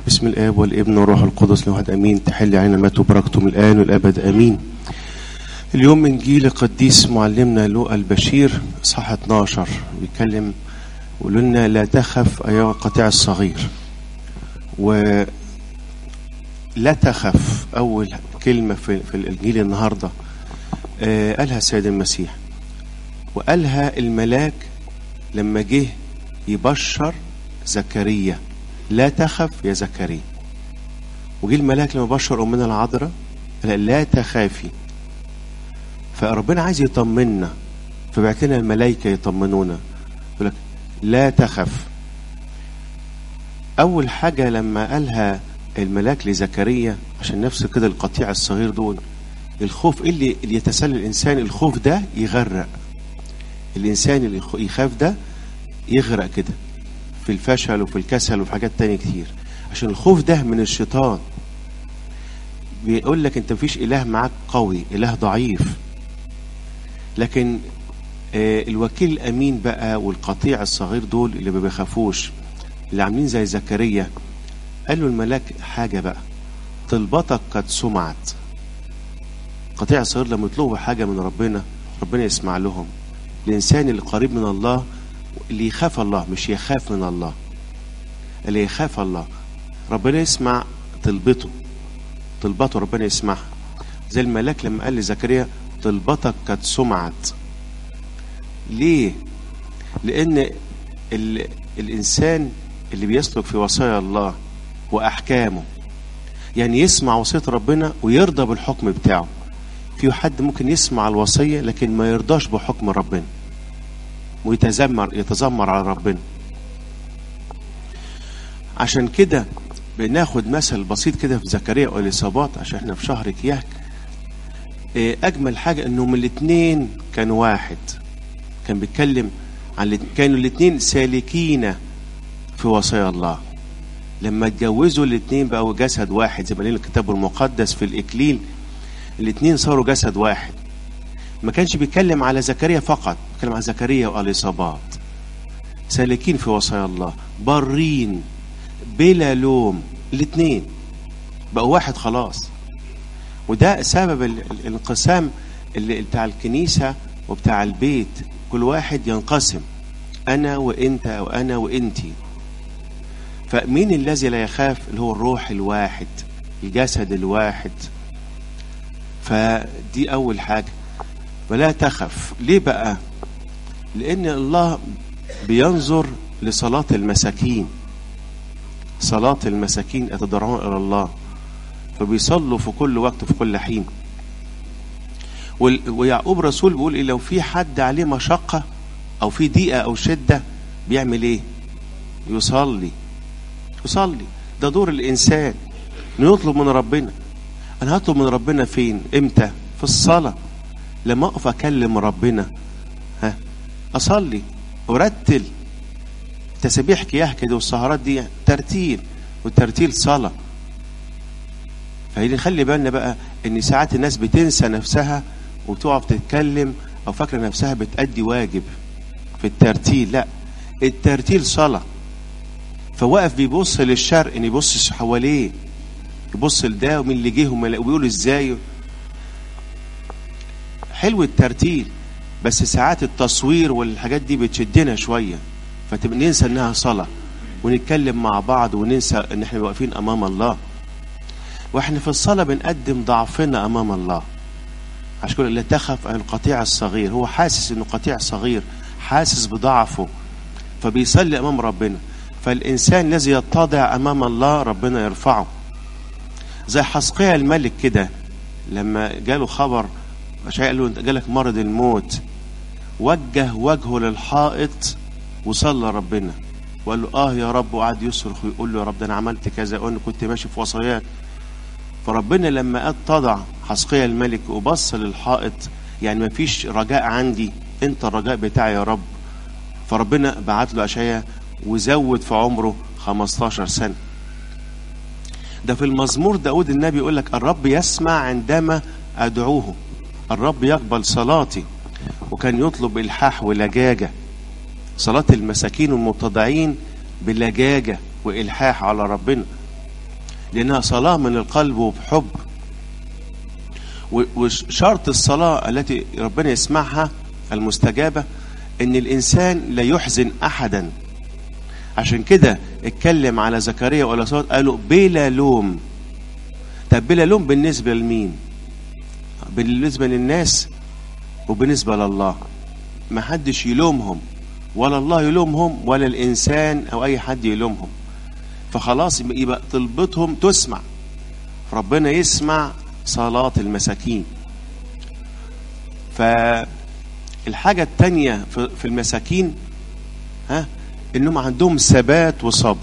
بسم الآب والابن والروح القدس لواحد أمين تحل علينا ما تباركتم الآن والأبد أمين اليوم من جيل القديس معلمنا لوقا البشير صح 12 بيتكلم يقول لنا لا تخف أيها القطيع الصغير و لا تخف أول كلمة في, في الإنجيل النهاردة آه قالها السيد المسيح وقالها الملاك لما جه يبشر زكريا لا تخف يا زكريا وجه الملاك لما بشر أمنا العذراء قال لا تخافي فربنا عايز يطمنا فبعت لنا الملائكة يطمنونا يقول لك لا تخف أول حاجة لما قالها الملاك لزكريا عشان نفس كده القطيع الصغير دول الخوف إيه اللي, اللي يتسلل الإنسان الخوف ده يغرق الإنسان اللي يخاف ده يغرق كده في الفشل وفي الكسل وفي حاجات تانية كتير عشان الخوف ده من الشيطان بيقول لك انت مفيش اله معاك قوي اله ضعيف لكن آه الوكيل الامين بقى والقطيع الصغير دول اللي ما بيخافوش اللي عاملين زي زكريا قال له الملاك حاجه بقى طلبتك قد سمعت القطيع الصغير لما يطلبوا حاجه من ربنا ربنا يسمع لهم الانسان اللي قريب من الله اللي يخاف الله مش يخاف من الله اللي يخاف الله ربنا يسمع طلبته طلبته ربنا يسمعها زي الملاك لما قال لزكريا طلبتك قد سمعت ليه لان ال... الانسان اللي بيسلك في وصايا الله واحكامه يعني يسمع وصيه ربنا ويرضى بالحكم بتاعه في حد ممكن يسمع الوصيه لكن ما يرضاش بحكم ربنا ويتذمر يتذمر على ربنا عشان كده بناخد مثل بسيط كده في زكريا واليصابات عشان احنا في شهر كياك اجمل حاجه انهم الاثنين كانوا واحد كان بيتكلم عن كانوا الاثنين سالكين في وصايا الله لما اتجوزوا الاثنين بقوا جسد واحد زي ما قال الكتاب المقدس في الاكليل الاثنين صاروا جسد واحد ما كانش بيتكلم على زكريا فقط بيتكلم على زكريا واليصابات سالكين في وصايا الله بارين بلا لوم الاثنين بقوا واحد خلاص وده سبب الانقسام اللي بتاع الكنيسة وبتاع البيت كل واحد ينقسم أنا وإنت وأنا وإنتي فمين الذي لا يخاف اللي هو الروح الواحد الجسد الواحد فدي أول حاجة ولا تخف ليه بقى لأن الله بينظر لصلاة المساكين صلاة المساكين يتضرعون إلى الله فبيصلوا في كل وقت وفي كل حين ويعقوب رسول بيقول إيه لو في حد عليه مشقة أو في ضيقة أو شدة بيعمل إيه؟ يصلي يصلي ده دور الإنسان إنه يطلب من ربنا أنا هطلب من ربنا فين؟ إمتى؟ في الصلاة لما أقف أكلم ربنا ها أصلي ورتل تسابيح كياه كده والسهرات دي ترتيل والترتيل صلاة فهي نخلي بالنا بقى ان ساعات الناس بتنسى نفسها وتقف تتكلم او فاكره نفسها بتأدي واجب في الترتيل لا الترتيل صلاة فوقف بيبص للشرق ان يبص حواليه يبص لده ومين اللي جه وبيقول ازاي حلو الترتيل بس ساعات التصوير والحاجات دي بتشدنا شويه فتبقى ننسى انها صلاه ونتكلم مع بعض وننسى ان احنا واقفين امام الله واحنا في الصلاه بنقدم ضعفنا امام الله عشان كده لا تخف القطيع الصغير هو حاسس انه قطيع صغير حاسس بضعفه فبيصلي امام ربنا فالانسان الذي يتضع امام الله ربنا يرفعه زي حسقيا الملك كده لما جاله خبر عشان قال له انت جالك مرض الموت وجه وجهه للحائط وصلى ربنا وقال له اه يا رب وقعد يصرخ ويقول له يا رب ده انا عملت كذا وانا كنت ماشي في وصاياك فربنا لما اتضع حسقيا الملك وبص للحائط يعني ما فيش رجاء عندي انت الرجاء بتاعي يا رب فربنا بعت له اشعيا وزود في عمره 15 سنه ده في المزمور داود النبي يقول لك الرب يسمع عندما ادعوه الرب يقبل صلاتي وكان يطلب الحاح ولجاجه صلاة المساكين والمتضعين بلجاجة وإلحاح على ربنا لأنها صلاة من القلب وبحب و- وشرط الصلاة التي ربنا يسمعها المستجابة ان الانسان لا يحزن احدا عشان كده اتكلم على زكريا والاسود قالوا بلا لوم طب بلا لوم بالنسبة لمين بالنسبة للناس وبالنسبة لله ما حدش يلومهم ولا الله يلومهم ولا الانسان او اي حد يلومهم فخلاص يبقى- يبقى طلبتهم تسمع ربنا يسمع صلاة المساكين فالحاجة التانية في في المساكين ها انهم عندهم ثبات وصبر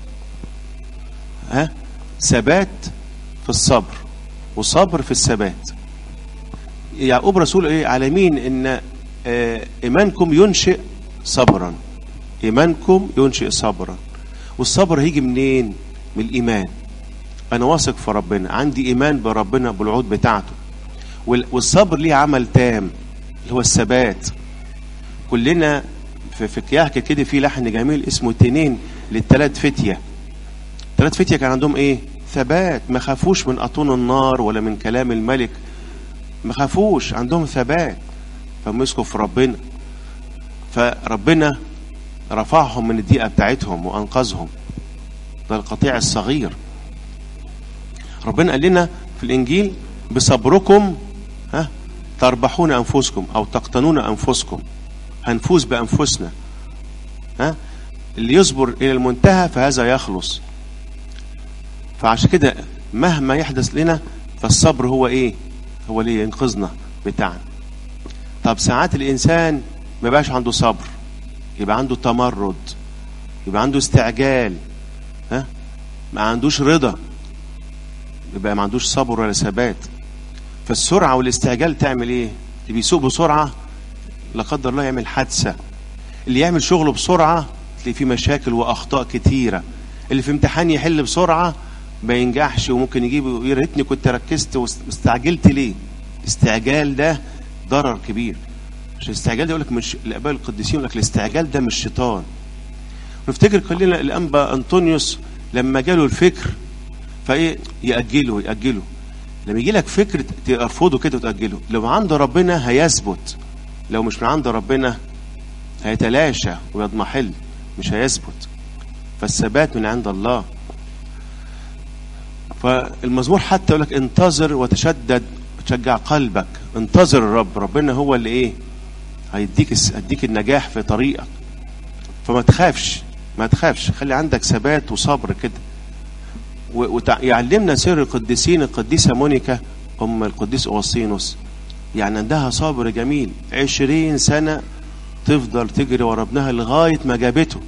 ها ثبات في الصبر وصبر في الثبات يعقوب رسول ايه على مين ان آه، ايمانكم ينشئ صبرا ايمانكم ينشئ صبرا والصبر هيجي منين من الايمان انا واثق في ربنا عندي ايمان بربنا بالوعود بتاعته وال- والصبر ليه عمل تام اللي هو الثبات كلنا في في كياك كده في لحن جميل اسمه تنين للثلاث فتيه ثلاث فتيه كان عندهم ايه ثبات ما خافوش من اطون النار ولا من كلام الملك ما خافوش عندهم ثبات فمسكوا في ربنا فربنا رفعهم من الضيقه بتاعتهم وانقذهم ده القطيع الصغير ربنا قال لنا في الانجيل بصبركم ها تربحون انفسكم او تقتنون انفسكم هنفوز بانفسنا ها اللي يصبر الى المنتهى فهذا يخلص فعشان كده مهما يحدث لنا فالصبر هو ايه هو اللي ينقذنا بتاعنا طب ساعات الانسان ما بقاش عنده صبر يبقى عنده تمرد يبقى عنده استعجال ها ما عندوش رضا يبقى ما عندوش صبر ولا ثبات فالسرعه والاستعجال تعمل ايه اللي بيسوق بسرعه لا قدر الله يعمل حادثه اللي يعمل شغله بسرعه تلاقي فيه مشاكل واخطاء كتيره اللي في امتحان يحل بسرعه ما ينجحش وممكن يجيب يا ريتني كنت ركزت واستعجلت ليه الاستعجال ده ضرر كبير عشان الاستعجال ده يقول لك مش الاباء القديسين يقول لك الاستعجال ده مش شيطان نفتكر كلنا الانبا انطونيوس لما جاله الفكر فايه ياجله ياجله لما يجي لك فكر ترفضه كده وتاجله لو عند ربنا هيثبت لو مش من عند ربنا هيتلاشى ويضمحل مش هيثبت فالثبات من عند الله فالمزمور حتى يقول لك انتظر وتشدد وتشجع قلبك انتظر الرب ربنا هو اللي ايه هيديك هيديك النجاح في طريقك فما تخافش ما تخافش خلي عندك ثبات وصبر كده ويعلمنا سر القديسين القديسة مونيكا أم القديس أوسينوس يعني عندها صبر جميل عشرين سنة تفضل تجري ورا ابنها لغاية ما جابته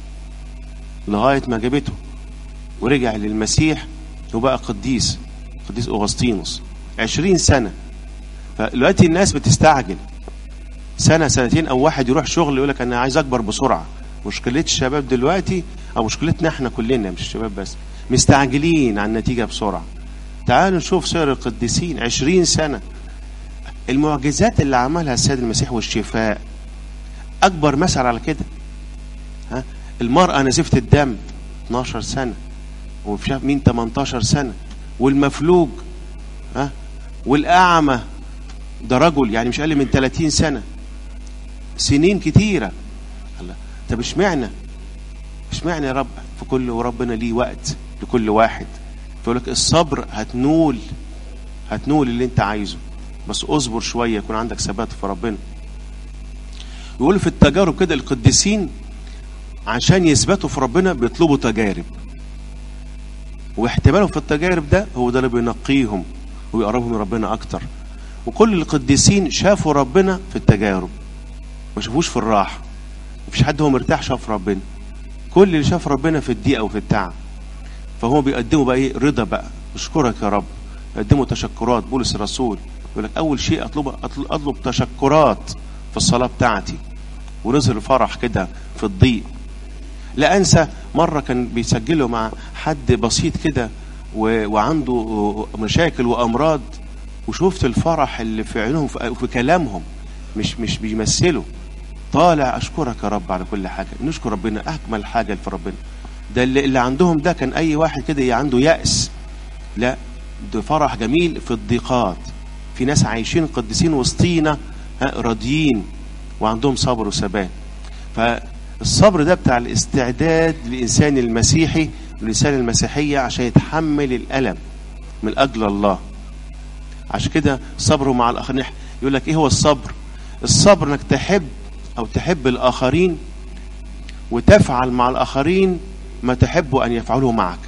لغاية ما جابته ورجع للمسيح وبقى قديس قديس أغسطينوس عشرين سنة فدلوقتي الناس بتستعجل سنة سنتين أو واحد يروح شغل يقول لك أنا عايز أكبر بسرعة مشكلة الشباب دلوقتي أو مشكلتنا إحنا كلنا مش الشباب بس مستعجلين على النتيجة بسرعة تعالوا نشوف سير القديسين عشرين سنة المعجزات اللي عملها السيد المسيح والشفاء أكبر مثل على كده ها المرأة نزفت الدم 12 سنة ومش عارف مين 18 سنة والمفلوج ها والأعمى ده رجل يعني مش أقل من 30 سنة سنين كتيرة الله طب اشمعنى اشمعنى يا رب في كل وربنا ليه وقت لكل واحد فيقول لك الصبر هتنول هتنول اللي انت عايزه بس اصبر شويه يكون عندك ثبات في ربنا يقول في التجارب كده القديسين عشان يثبتوا في ربنا بيطلبوا تجارب واحتمالهم في التجارب ده هو ده اللي بينقيهم ويقربهم من ربنا اكتر وكل القديسين شافوا ربنا في التجارب ما شافوش في الراحه مفيش حد هو مرتاح شاف ربنا كل اللي شاف ربنا في الضيقه وفي التعب فهم بيقدموا بقى ايه رضا بقى اشكرك يا رب يقدموا تشكرات بولس الرسول يقول لك اول شيء اطلب اطلب, أطلب تشكرات في الصلاه بتاعتي ونزل فرح كده في الضيق لا انسى مره كان بيسجله مع حد بسيط كده وعنده مشاكل وامراض وشفت الفرح اللي في عينهم وفي كلامهم مش مش بيمثلوا طالع اشكرك يا رب على كل حاجه نشكر ربنا اكمل حاجه في ربنا ده اللي, اللي عندهم ده كان اي واحد كده عنده يأس لا ده فرح جميل في الضيقات في ناس عايشين قديسين وسطينا راضيين وعندهم صبر وثبات فالصبر ده بتاع الاستعداد للإنسان المسيحي والإنسان المسيحية عشان يتحمل الألم من أجل الله عشان كده صبره مع الآخرين يقول لك إيه هو الصبر الصبر إنك تحب أو تحب الآخرين وتفعل مع الآخرين ما تحب أن يفعلوه معك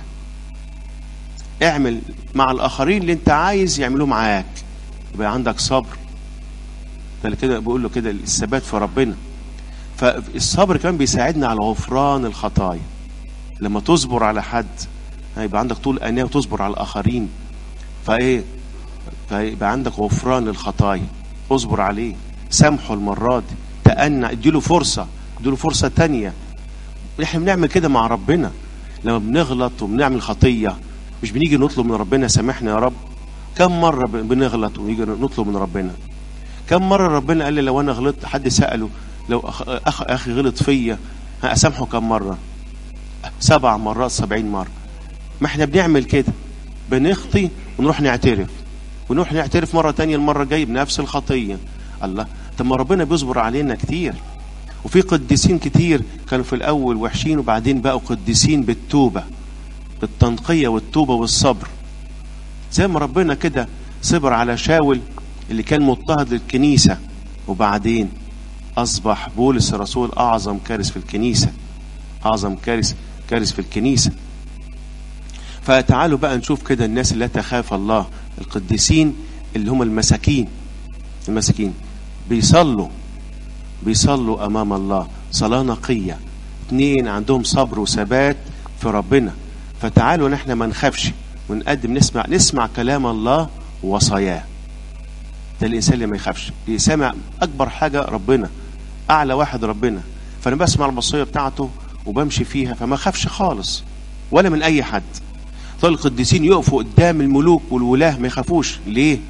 اعمل مع الآخرين اللي أنت عايز يعملوه معاك يبقى عندك صبر ده كده بقول له كده الثبات في ربنا فالصبر كمان بيساعدنا على غفران الخطايا لما تصبر على حد هيبقى عندك طول أناة وتصبر على الآخرين فإيه فيبقى عندك غفران للخطايا اصبر عليه سامحه المرة دي تأنى اديله فرصة اديله فرصة تانية احنا بنعمل كده مع ربنا لما بنغلط وبنعمل خطية مش بنيجي نطلب من ربنا سامحنا يا رب كم مرة بنغلط ونيجي نطلب من ربنا كم مرة ربنا قال لي لو أنا غلطت حد سأله لو أخ, أخ أخي غلط فيا أسامحه كم مرة سبع مرات سبعين مرة ما احنا بنعمل كده بنخطي ونروح نعترف ونروح نعترف مرة تانية المرة الجاية بنفس الخطية الله طب ما ربنا بيصبر علينا كتير وفي قديسين كتير كانوا في الأول وحشين وبعدين بقوا قديسين بالتوبة بالتنقية والتوبة والصبر زي ما ربنا كده صبر على شاول اللي كان مضطهد للكنيسة وبعدين أصبح بولس الرسول أعظم كارث في الكنيسة أعظم كارث كارث في الكنيسة فتعالوا بقى نشوف كده الناس اللي تخاف الله القديسين اللي هم المساكين المساكين بيصلوا بيصلوا أمام الله صلاة نقية اتنين عندهم صبر وثبات في ربنا فتعالوا نحن ما نخافش ونقدم نسمع نسمع كلام الله ووصاياه ده الانسان اللي ما يخافش يسمع اكبر حاجه ربنا اعلى واحد ربنا فانا بسمع الوصيه بتاعته وبمشي فيها فما اخافش خالص ولا من اي حد طول القديسين يقفوا قدام الملوك والولاه ما يخافوش ليه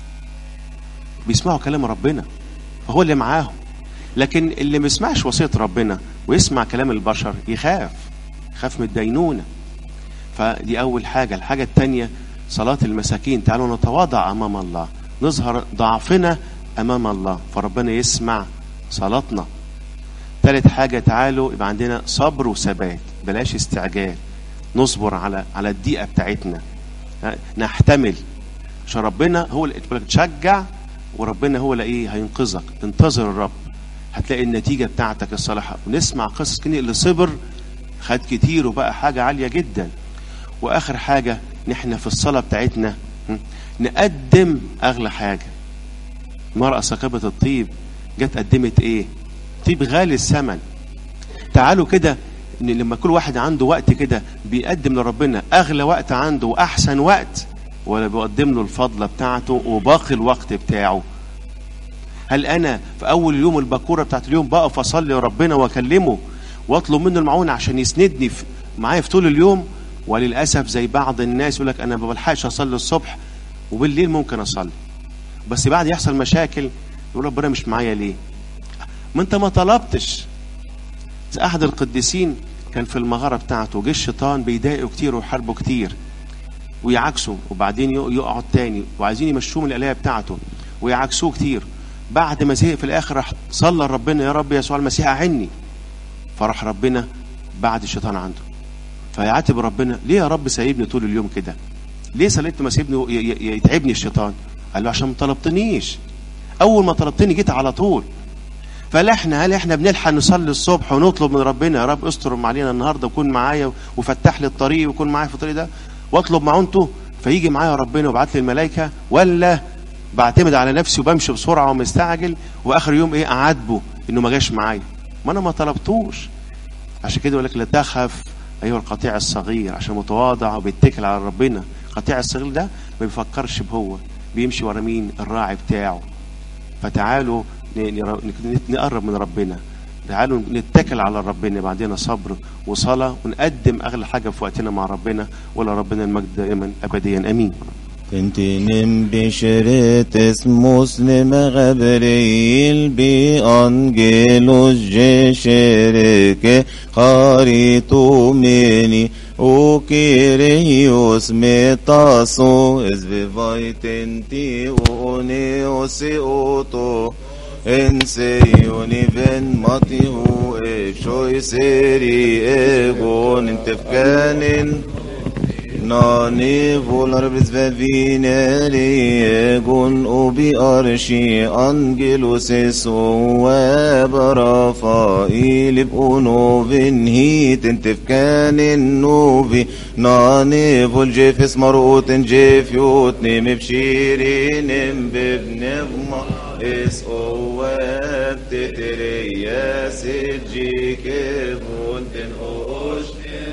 بيسمعوا كلام ربنا فهو اللي معاهم لكن اللي ما يسمعش وصيه ربنا ويسمع كلام البشر يخاف يخاف من الدينونه فدي اول حاجه الحاجه الثانيه صلاه المساكين تعالوا نتواضع امام الله نظهر ضعفنا امام الله فربنا يسمع صلاتنا ثالث حاجة تعالوا يبقى عندنا صبر وثبات بلاش استعجال نصبر على على الدقيقة بتاعتنا نحتمل عشان ربنا هو اللي تشجع وربنا هو اللي ايه هينقذك انتظر الرب هتلاقي النتيجة بتاعتك الصالحة ونسمع قصص كني اللي صبر خد كتير وبقى حاجة عالية جدا واخر حاجة نحن في الصلاة بتاعتنا نقدم اغلى حاجه المراه ثقبه الطيب جت قدمت ايه طيب غالي الثمن تعالوا كده ان لما كل واحد عنده وقت كده بيقدم لربنا اغلى وقت عنده واحسن وقت ولا بيقدم له الفضله بتاعته وباقي الوقت بتاعه هل انا في اول اليوم البكوره بتاعت اليوم بقف اصلي لربنا واكلمه واطلب منه المعونه عشان يسندني في معايا في طول اليوم وللاسف زي بعض الناس يقول لك انا ما بلحقش اصلي الصبح وبالليل ممكن اصلي بس بعد يحصل مشاكل يقول ربنا مش معايا ليه ما انت ما طلبتش احد القديسين كان في المغاره بتاعته جه الشيطان بيضايقه كتير ويحاربه كتير ويعكسه وبعدين يقعد تاني وعايزين يمشوه من الآلهة بتاعته ويعكسوه كتير بعد ما زهق في الاخر راح صلى ربنا يا رب يسوع المسيح اعني فراح ربنا بعد الشيطان عنده فيعاتب ربنا ليه يا رب سايبني طول اليوم كده ليه صليت ما سيبني يتعبني الشيطان قال له عشان ما طلبتنيش اول ما طلبتني جيت على طول فلا احنا هل احنا بنلحق نصلي الصبح ونطلب من ربنا يا رب استر علينا النهارده وكون معايا وفتح لي الطريق وكون معايا في الطريق ده واطلب معونته فيجي معايا ربنا ويبعت لي الملائكه ولا بعتمد على نفسي وبمشي بسرعه ومستعجل واخر يوم ايه اعاتبه انه ما جاش معايا ما انا ما طلبتوش عشان كده يقول لك لا تخف ايها القطيع الصغير عشان متواضع وبيتكل على ربنا القطيع الصغير ده ما بيفكرش بهو بيمشي ورا مين الراعي بتاعه فتعالوا نقرب من ربنا تعالوا نتكل على ربنا يبقى عندنا صبر وصلاة ونقدم أغلى حاجة في وقتنا مع ربنا ولا ربنا المجد دائما أبديا أمين Tentinem bishretes muslim Gabriel bi angelos jeshereke kharitu meni o Kyrios metaso es vivaitenti one ose oto en seioni ven matihu e shoi seri egon intefkanin Nani volar biz ve vineri gun ubi arşi angelus esu ve barafa ilib unu vin hitin tefkanin nuvi nani vol jefis marutin jef yutni mibşirinim bibnevma es o web titriya sicike vuntin oş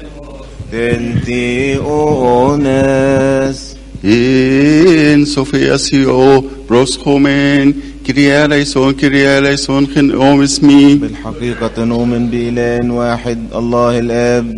tenti ones In Sofia Sio, Bros Homen, Kyrie eleison, Kyrie eleison, Gen Om is me. بالحقيقة نؤمن بإله واحد الله الآب